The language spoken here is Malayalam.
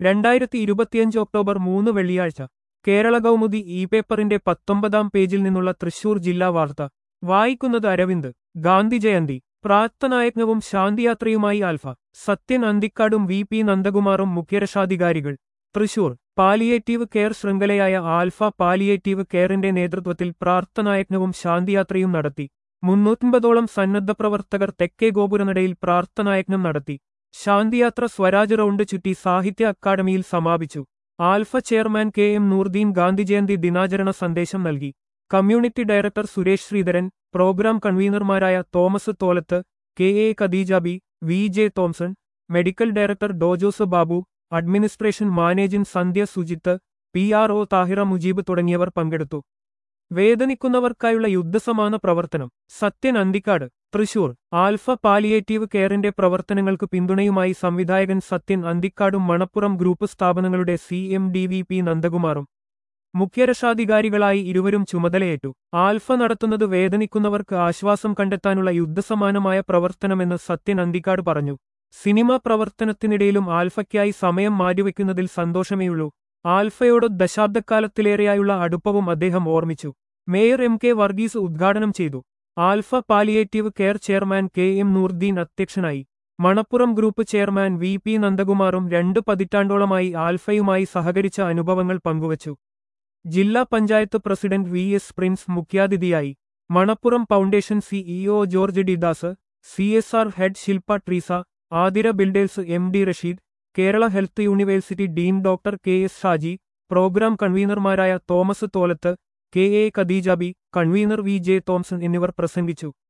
രണ്ടായിരത്തി ഇരുപത്തിയഞ്ച് ഒക്ടോബർ മൂന്ന് വെള്ളിയാഴ്ച കേരള കൗമുദി ഇ പേപ്പറിന്റെ പത്തൊമ്പതാം പേജിൽ നിന്നുള്ള തൃശൂർ ജില്ലാ വാർത്ത വായിക്കുന്നത് അരവിന്ദ് ഗാന്ധി ജയന്തി പ്രാർത്ഥനായജ്ഞവും ശാന്തിയാത്രയുമായി ആൽഫ സത്യൻ അന്തിക്കാടും വി പി നന്ദകുമാറും മുഖ്യരക്ഷാധികാരികൾ തൃശൂർ പാലിയേറ്റീവ് കെയർ ശൃംഖലയായ ആൽഫ പാലിയേറ്റീവ് കെയറിന്റെ നേതൃത്വത്തിൽ പ്രാർത്ഥനായജ്ഞവും ശാന്തിയാത്രയും നടത്തി മുന്നൂറ്റമ്പതോളം സന്നദ്ധ പ്രവർത്തകർ തെക്കേ ഗോപുരനടയിൽ പ്രാർത്ഥനായജ്ഞം നടത്തി ശാന്തിയാത്ര സ്വരാജ് റൗണ്ട് ചുറ്റി സാഹിത്യ അക്കാദമിയിൽ സമാപിച്ചു Alpha chairman K M Noordeen Gandhi Jayanti ദിനാചരണ സന്ദേശം നൽകി community director Suresh Sreedharan programme കൺവീനർമാരായ Thomas Tholath K A Khadeejabi V J Thomson medical director Dr Jose Babu administration managing Sandhya Sujith P R O Thahira Mujeeb തുടങ്ങിയവർ പങ്കെടുത്തു വേദനിക്കുന്നവർക്കായുള്ള യുദ്ധസമാന പ്രവർത്തനം സത്യൻ അന്തിക്കാട് തൃശൂർ ആൽഫ പാലിയേറ്റീവ് കെയറിന്റെ പ്രവർത്തനങ്ങൾക്ക് പിന്തുണയുമായി സംവിധായകൻ സത്യൻ അന്തിക്കാടും മണപ്പുറം ഗ്രൂപ്പ് സ്ഥാപനങ്ങളുടെ C M D V P നന്ദകുമാറും മുഖ്യരക്ഷാധികാരികളായി ഇരുവരും ചുമതലയേറ്റു ആൽഫ നടത്തുന്നത് വേദനിക്കുന്നവർക്ക് ആശ്വാസം കണ്ടെത്താനുള്ള യുദ്ധസമാനമായ പ്രവർത്തനമെന്ന് സത്യൻ അന്തിക്കാട് പറഞ്ഞു സിനിമാ പ്രവർത്തനത്തിനിടയിലും ആൽഫയ്ക്കായി സമയം മാറ്റിവെക്കുന്നതിൽ സന്തോഷമേയുള്ളൂ ആൽഫയോട് ദശാബ്ദക്കാലത്തിലേറെയായുള്ള അടുപ്പവും അദ്ദേഹം ഓർമ്മിച്ചു മേയർ എം കെ വർഗീസ് ഉദ്ഘാടനം ചെയ്തു Alpha palliative care chairman K M Noordeen അധ്യക്ഷനായി Manappuram group chairman V P നന്ദകുമാറും രണ്ട് പതിറ്റാണ്ടോളമായി ആൽഫയുമായി സഹകരിച്ച അനുഭവങ്ങൾ പങ്കുവച്ചു zilla panchayat president V S Prince മുഖ്യാതിഥിയായി Manappuram foundation CEO George Didas C S R head Shilpa Treesa Athira builders M D Rasheed Kerala health university dean doctor K S Shaji program കൺവീനർമാരായ Thomas Tholath K A Khadeejabi convener V J Thomson എന്നിവർ പ്രസംഗിച്ചു